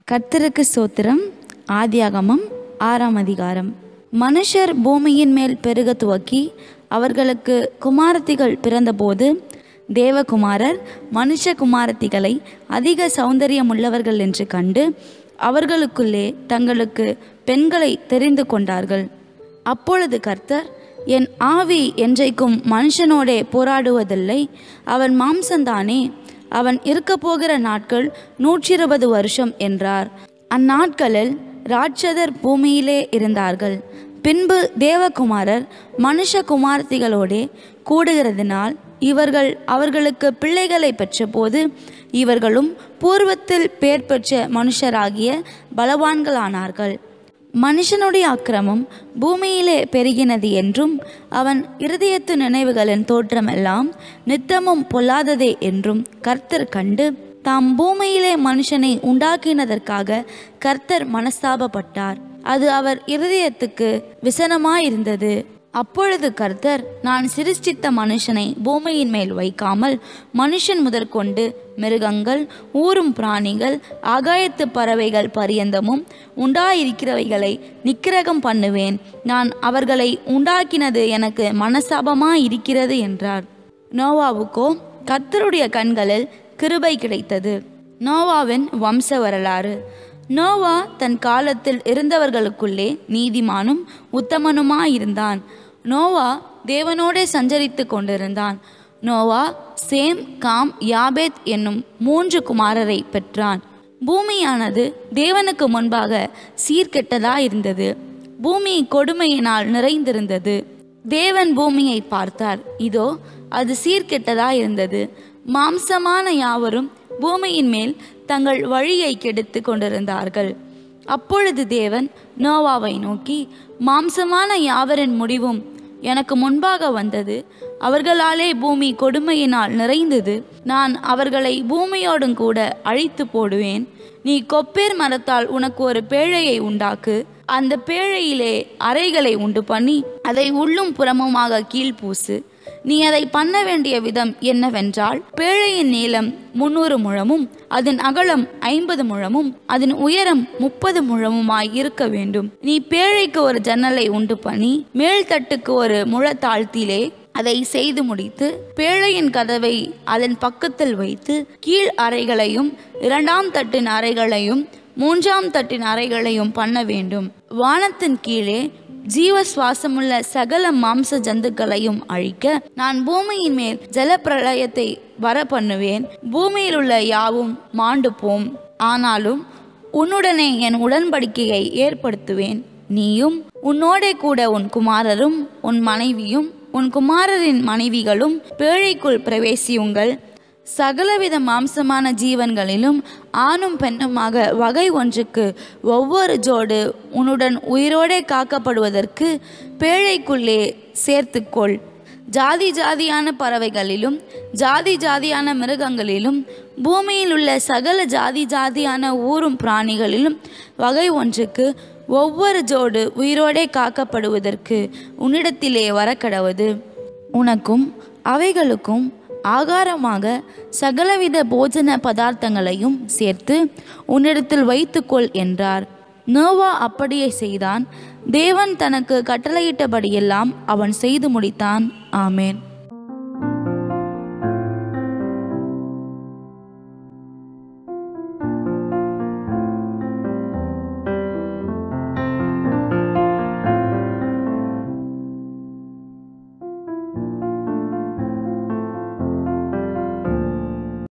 கர்த்தருக்கு சோத்திரம் ஆதியாகமம் ஆறாம் அதிகாரம் மனுஷர் பூமியின் மேல் பெருக துவக்கி அவர்களுக்கு குமாரத்திகள் பிறந்தபோது தேவகுமாரர் மனுஷ குமாரத்திகளை அதிக சௌந்தரியமுள்ளவர்கள் என்று கண்டு அவர்களுக்குள்ளே தங்களுக்கு பெண்களை தெரிந்து கொண்டார்கள் அப்பொழுது கர்த்தர் என் ஆவி என்றைக்கும் மனுஷனோடே போராடுவதில்லை அவன் மாம்சந்தானே அவன் இருக்கப் போகிற நாட்கள் நூற்றி இருபது வருஷம் என்றார் அந்நாட்களில் ராட்சதர் பூமியிலே இருந்தார்கள் பின்பு தேவகுமாரர் மனுஷ குமாரத்திகளோடே கூடுகிறதினால் இவர்கள் அவர்களுக்கு பிள்ளைகளை பெற்றபோது இவர்களும் பூர்வத்தில் பேர் பெற்ற மனுஷராகிய பலவான்களானார்கள் மனுஷனுடைய அக்கிரமம் பூமியிலே பெருகினது என்றும் அவன் இருதயத்து நினைவுகளின் தோற்றமெல்லாம் நித்தமும் பொல்லாததே என்றும் கர்த்தர் கண்டு தாம் பூமியிலே மனுஷனை உண்டாக்கினதற்காக கர்த்தர் மனஸ்தாபப்பட்டார் அது அவர் இருதயத்துக்கு விசனமாயிருந்தது அப்பொழுது கர்த்தர் நான் சிருஷ்டித்த மனுஷனை பூமியின் மேல் வைக்காமல் மனுஷன் முதற்கொண்டு மிருகங்கள் ஊரும் பிராணிகள் ஆகாயத்து பறவைகள் பரியந்தமும் உண்டாயிருக்கிறவைகளை நிக்கிரகம் பண்ணுவேன் நான் அவர்களை உண்டாக்கினது எனக்கு மனசாபமாயிருக்கிறது என்றார் நோவாவுக்கோ கர்த்தருடைய கண்களில் கிருபை கிடைத்தது நோவாவின் வம்ச வரலாறு நோவா தன் காலத்தில் இருந்தவர்களுக்குள்ளே நீதிமானும் உத்தமனுமாயிருந்தான் நோவா தேவனோடே சஞ்சரித்து கொண்டிருந்தான் நோவா சேம் காம் யாபேத் என்னும் மூன்று குமாரரை பெற்றான் பூமியானது தேவனுக்கு முன்பாக சீர்கெட்டதாயிருந்தது பூமி கொடுமையினால் நிறைந்திருந்தது தேவன் பூமியை பார்த்தார் இதோ அது சீர்கெட்டதாயிருந்தது மாம்சமான யாவரும் பூமியின் மேல் தங்கள் வழியை கெடுத்து கொண்டிருந்தார்கள் அப்பொழுது தேவன் நோவாவை நோக்கி மாம்சமான யாவரின் முடிவும் எனக்கு முன்பாக வந்தது அவர்களாலே பூமி கொடுமையினால் நிறைந்தது நான் அவர்களை பூமியோடும் கூட அழித்து போடுவேன் நீ கொப்பேர் மரத்தால் உனக்கு ஒரு பேழையை உண்டாக்கு அந்த பேழையிலே அறைகளை உண்டு பண்ணி அதை உள்ளும் புறமுமாக கீழ்பூசு நீ அதை பண்ண வேண்டிய விதம் என்னவென்றால் பேழையின் நீளம் முன்னூறு முழமும் அதன் அகலம் ஐம்பது முழமும் அதன் உயரம் முப்பது முழமுமாய் இருக்க வேண்டும் நீ பேழைக்கு ஒரு ஜன்னலை உண்டு பண்ணி மேல்தட்டுக்கு ஒரு முழத்தாழ்த்திலே அதை செய்து முடித்து பேழையின் கதவை அதன் பக்கத்தில் வைத்து கீழ் அறைகளையும் இரண்டாம் தட்டின் அறைகளையும் மூன்றாம் தட்டின் அறைகளையும் பண்ண வேண்டும் வானத்தின் கீழே ஜீவ சுவாசமுள்ள சகல மாம்ச ஜந்துக்களையும் அழிக்க நான் பூமியின் மேல் ஜல பிரளயத்தை வர பண்ணுவேன் பூமியில் உள்ள யாவும் மாண்டு போம் ஆனாலும் உன்னுடனே என் உடன்படிக்கையை ஏற்படுத்துவேன் நீயும் உன்னோடே கூட உன் குமாரரும் உன் மனைவியும் உன் குமாரரின் மனைவிகளும் பேழைக்குள் பிரவேசியுங்கள் சகலவித மாம்சமான ஜீவன்களிலும் ஆணும் பெண்ணுமாக வகை ஒன்றுக்கு ஒவ்வொரு ஜோடு உன்னுடன் உயிரோடே காக்கப்படுவதற்கு பேழைக்குள்ளே சேர்த்துக்கொள் ஜாதி ஜாதியான பறவைகளிலும் ஜாதி ஜாதியான மிருகங்களிலும் பூமியில் உள்ள சகல ஜாதி ஜாதியான ஊரும் பிராணிகளிலும் வகை ஒன்றுக்கு ஒவ்வொரு ஜோடு உயிரோடே காக்கப்படுவதற்கு உன்னிடத்திலே வரக்கடவது உனக்கும் அவைகளுக்கும் ஆகாரமாக சகலவித போஜன பதார்த்தங்களையும் சேர்த்து உன்னிடத்தில் வைத்துக்கொள் என்றார் நோவா அப்படியே செய்தான் தேவன் தனக்கு கட்டளையிட்டபடியெல்லாம் அவன் செய்து முடித்தான் ஆமேன்